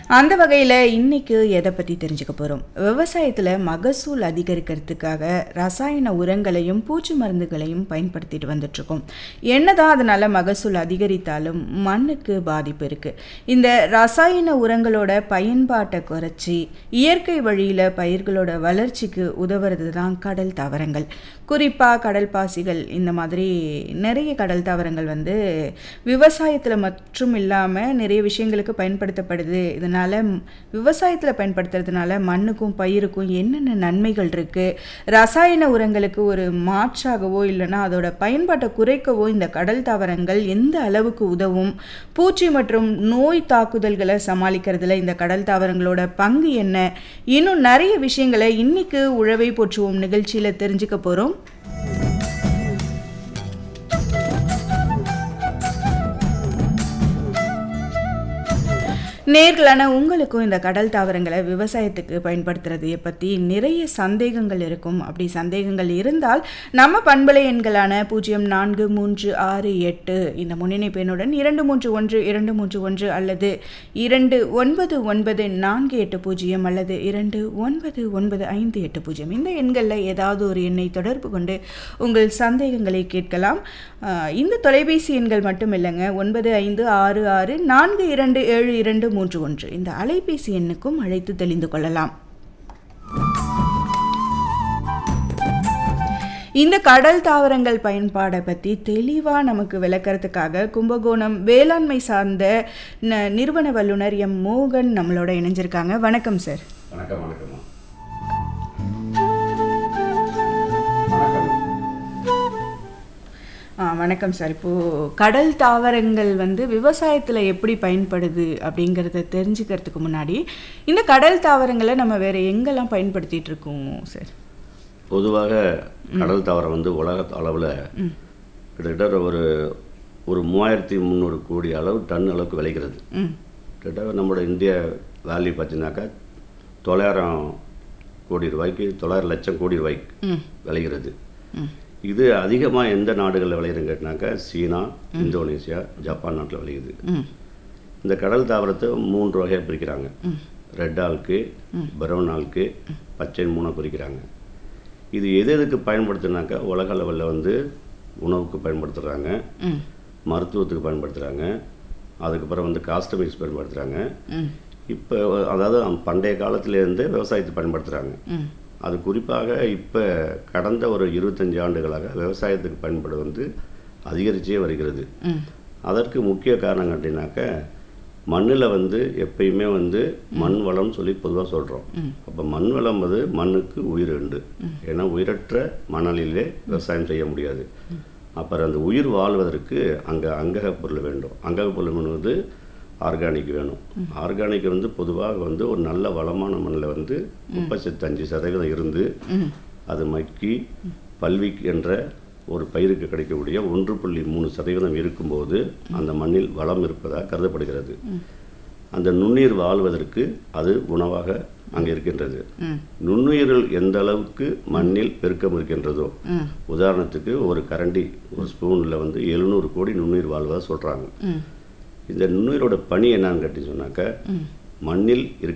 அந்த வகையில் இன்னைக்கு எதை பற்றி தெரிஞ்சுக்க போகிறோம் விவசாயத்தில் மகசூல் அதிகரிக்கிறதுக்காக ரசாயன உரங்களையும் பூச்சி மருந்துகளையும் பயன்படுத்திட்டு வந்துட்ருக்கோம் என்னதான் அதனால் மகசூல் அதிகரித்தாலும் மண்ணுக்கு பாதிப்பு இருக்குது இந்த ரசாயன உரங்களோட பயன்பாட்டை குறைச்சி இயற்கை வழியில் பயிர்களோட வளர்ச்சிக்கு உதவுறது தான் கடல் தாவரங்கள் குறிப்பாக கடல் பாசிகள் இந்த மாதிரி நிறைய கடல் தாவரங்கள் வந்து விவசாயத்தில் மற்றும் இல்லாமல் நிறைய விஷயங்களுக்கு பயன்படுத்தப்படுது இதனால் விவசாயத்தில் பயன்படுத்துறதுனால மண்ணுக்கும் பயிருக்கும் என்னென்ன நன்மைகள் இருக்குது ரசாயன உரங்களுக்கு ஒரு மாற்றாகவோ இல்லைன்னா அதோட பயன்பாட்டை குறைக்கவோ இந்த கடல் தாவரங்கள் எந்த அளவுக்கு உதவும் பூச்சி மற்றும் நோய் தாக்குதல்களை சமாளிக்கிறதுல இந்த கடல் தாவரங்களோட பங்கு என்ன இன்னும் நிறைய விஷயங்களை இன்னைக்கு உழவை போற்றுவோம் நிகழ்ச்சியில் தெரிஞ்சுக்க போகிறோம் நேர்களான உங்களுக்கும் இந்த கடல் தாவரங்களை விவசாயத்துக்கு பயன்படுத்துறதை பற்றி நிறைய சந்தேகங்கள் இருக்கும் அப்படி சந்தேகங்கள் இருந்தால் நம்ம பண்பலை எண்களான பூஜ்ஜியம் நான்கு மூன்று ஆறு எட்டு இந்த முன்னிணைப்பு எண்ணுடன் இரண்டு மூன்று ஒன்று இரண்டு மூன்று ஒன்று அல்லது இரண்டு ஒன்பது ஒன்பது நான்கு எட்டு பூஜ்ஜியம் அல்லது இரண்டு ஒன்பது ஒன்பது ஐந்து எட்டு பூஜ்ஜியம் இந்த எண்களில் ஏதாவது ஒரு எண்ணை தொடர்பு கொண்டு உங்கள் சந்தேகங்களை கேட்கலாம் ஆஹ் இந்த தொலைபேசி எண்கள் மட்டும் இல்லைங்க ஒன்பது ஐந்து ஆறு ஆறு நான்கு இரண்டு ஏழு இரண்டு மூன்று ஒன்று இந்த அலைபேசி எண்ணுக்கும் அழைத்து தெளிந்து கொள்ளலாம் இந்த கடல் தாவரங்கள் பயன்பாடை பற்றி தெளிவாக நமக்கு விளக்கறதுக்காக கும்பகோணம் வேளாண்மை சார்ந்த ந- நிறுவன வல்லுனர் எம் மோகன் நம்மளோட இணைஞ்சிருக்காங்க வணக்கம் சார் வணக்கம் வணக்கம்மா வணக்கம் ஆ வணக்கம் சார் இப்போது கடல் தாவரங்கள் வந்து விவசாயத்தில் எப்படி பயன்படுது அப்படிங்கிறத தெரிஞ்சுக்கிறதுக்கு முன்னாடி இந்த கடல் தாவரங்களை நம்ம வேறு எங்கெல்லாம் பயன்படுத்திட்டு இருக்கோம் சார் பொதுவாக கடல் தாவரம் வந்து உலக அளவில் கிட்டத்தட்ட ஒரு ஒரு மூவாயிரத்தி முந்நூறு கோடி அளவு டன் அளவுக்கு விளைகிறது ம் கிட்டத்தட்ட நம்மளோட இந்திய வேல்யூ பார்த்தீங்கன்னாக்கா தொள்ளாயிரம் கோடி ரூபாய்க்கு தொள்ளாயிரம் லட்சம் கோடி ரூபாய்க்கு ம் விளைகிறது ம் இது அதிகமாக எந்த நாடுகளில் விளையுதுன்னு கேட்டினாக்கா சீனா இந்தோனேசியா ஜப்பான் நாட்டில் விளையுது ம் இந்த கடல் தாவரத்தை மூன்று வகையாக பிரிக்கிறாங்க ரெட் ஆல்க்கு பிரவுன் ஆல்க்கு பச்சை மூணை பிரிக்கிறாங்க இது எது எதுக்கு பயன்படுத்துனாக்கா உலக லெவலில் வந்து உணவுக்கு பயன்படுத்துகிறாங்க ம் மருத்துவத்துக்கு பயன்படுத்துகிறாங்க அதுக்கப்புறம் வந்து காஸ்டமைஸ் பயன்படுத்துகிறாங்க ம் இப்போ அதாவது பண்டைய காலத்திலேருந்து விவசாயத்துக்கு பயன்படுத்துகிறாங்க ம் அது குறிப்பாக இப்போ கடந்த ஒரு இருபத்தஞ்சு ஆண்டுகளாக விவசாயத்துக்கு பயன்பாடு வந்து அதிகரிச்சே வருகிறது ம் அதற்கு முக்கிய காரணம் கேட்டீங்கன்னாக்க மண்ணில் வந்து எப்பயுமே வந்து மண் வளம்னு சொல்லி பொதுவாக சொல்கிறோம் அப்போ மண் வளம் வந்து மண்ணுக்கு உயிர் உண்டு ஏன்னா உயிரற்ற மணலிலே விவசாயம் செய்ய முடியாது அப்புறம் அந்த உயிர் வாழ்வதற்கு அங்கே அங்கக பொருள் வேண்டும் அங்கக பொருள் வந்து ஆர்கானிக் வேணும் ஆர்கானிக் வந்து பொதுவாக வந்து ஒரு நல்ல வளமான மண்ணில் வந்து முப்பத்தஞ்சு அஞ்சு சதவீதம் இருந்து ம் அது மக்கி பல்விக் என்ற ஒரு பயிருக்கு கிடைக்கக்கூடிய ஒன்று புள்ளி மூணு சதவீதம் இருக்கும்போது அந்த மண்ணில் வளம் இருப்பதாக கருதப்படுகிறது அந்த நுண்ணுயிர் வாழ்வதற்கு அது உணவாக அங்கே இருக்கின்றது ம் நுண்ணுயிர்கள் எந்த அளவுக்கு மண்ணில் பெருக்கம் இருக்கின்றதோ ம் உதாரணத்துக்கு ஒரு கரண்டி ஒரு ஸ்பூனில் வந்து எழுநூறு கோடி நுண்ணுயிர் வாழ்வதாக சொல்கிறாங்க ம் இந்த நுண்ணுயிரோட பணி என்னன்னு கேட்டி சொன்னாக்க மண்ணில் இருக்க